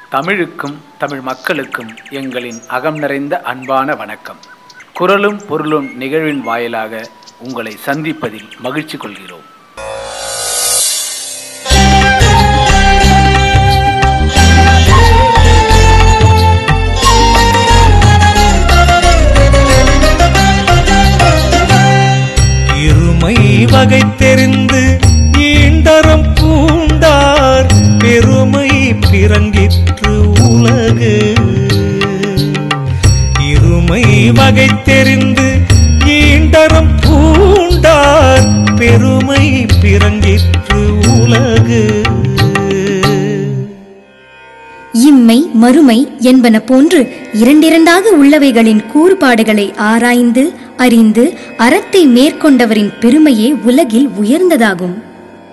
தமிழுக்கும் தமிழ் மக்களுக்கும் எங்களின் அகம் நிறைந்த அன்பான வணக்கம் குரலும் பொருளும் நிகழ்வின் வாயிலாக உங்களை சந்திப்பதில் மகிழ்ச்சி கொள்கிறோம் இருமை வகை தெரிந்து ஈண்டரம் பூண்டார் பெருமை பிறங்கிற்று உலகு இருமை வகை தெரிந்து ஈண்டரம் பூண்டார் பெருமை பிறங்கிற்று உலகு இம்மை மறுமை என்பன போன்று இரண்டிரண்டாக உள்ளவைகளின் கூறுபாடுகளை ஆராய்ந்து அறிந்து அறத்தை மேற்கொண்டவரின் பெருமையே உலகில் உயர்ந்ததாகும்